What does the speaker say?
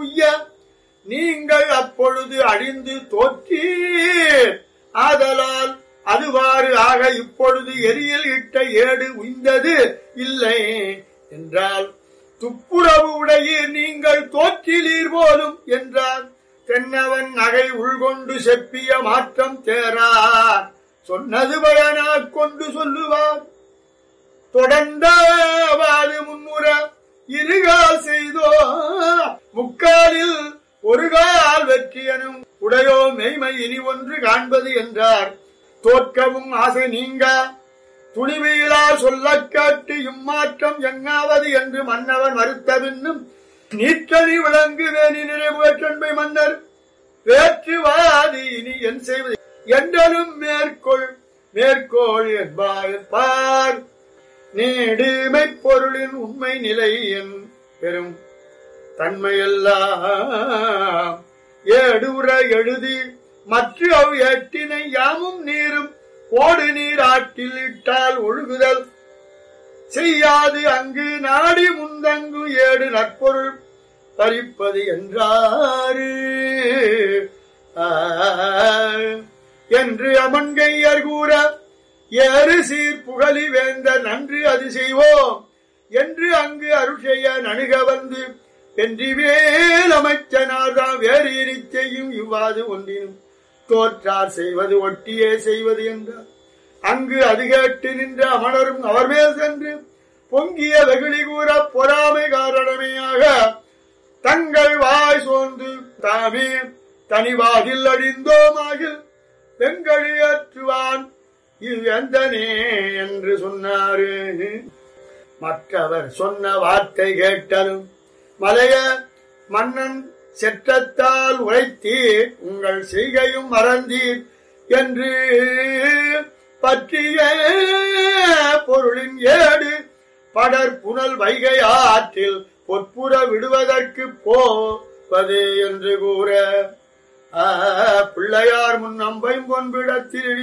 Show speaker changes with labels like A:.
A: உய்ய நீங்கள் அப்பொழுது அழிந்து தோற்றீர் ஆதலால் அதுவாறு ஆக இப்பொழுது எரியில் இட்ட ஏடு உய்ந்தது இல்லை என்றால் துப்புரவு உடையீர் நீங்கள் தோற்றிலீர் போலும் என்றார் தென்னவன் நகை உள்கொண்டு செப்பிய மாற்றம் தேரார் சொன்னது பயனாக் கொண்டு சொல்லுவார் தொடர்ந்தவாறு முன்னுற இருகால் செய்தோ முக்காலில் ஒரு கால் வெற்றியனும் உடையோ மெய்மை இனி ஒன்று காண்பது என்றார் தோற்கவும் ஆசை நீங்க துணிவிலா சொல்லக் கேட்டு இம்மாற்றம் எங்காவது என்று மன்னவன் மறுத்த பின்னும் நீற்றறி விளங்கு வேணி நிறைவேற்றன்பை மன்னர் வேற்றுவாதி இனி என் செய்வது என்றலும் மேற்கொள் மேற்கோள் என்பார் பார் நீடுமை பொருளின் உண்மை நிலை என் பெரும் தன்மையெல்லாம் ஏடுற எழுதி மற்ற அவ் எட்டினை யாமும் நீரும் ஓடு நீர் ஆற்றில் இட்டால் ஒழுகுதல் செய்யாது அங்கு நாடி முந்தங்கு ஏடு நற்பொருள் பறிப்பது என்றாரு ஆ, என்று அமன்கையர் கூற ஏறு சீர் புகழி வேந்த நன்று அது செய்வோம் என்று அங்கு அருள் செய்ய நணுக வந்து வென்றிவேல் அமைச்சனார்தாம் வேறு இரு செய்யும் இவ்வாறு ஒன்றினும் தோற்றார் செய்வது ஒட்டியே செய்வது என்றார் அங்கு அது கேட்டு நின்ற அமணரும் அவர் மேல் சென்று பொங்கிய வெகுளி கூற பொறாமை காரணமையாக தங்கள் வாய் சோர்ந்து தாமே தனிவாகில் அழிந்தோமாகில் வெங்கழியற்றுவான் இவ்வந்தனே என்று சொன்னாரு மற்றவர் சொன்ன வார்த்தை கேட்டலும் மலைய மன்னன் செற்றத்தால் உழைத்தீர் உங்கள் செய்கையும் மறந்தீர் என்று பற்றிய பொருளின் ஏடு படர் புனல் வைகை ஆற்றில் பொற்புற விடுவதற்கு போவது என்று கூற ஆ, பிள்ளையார் முன் நம்பையும் பொன்பிடத்தில்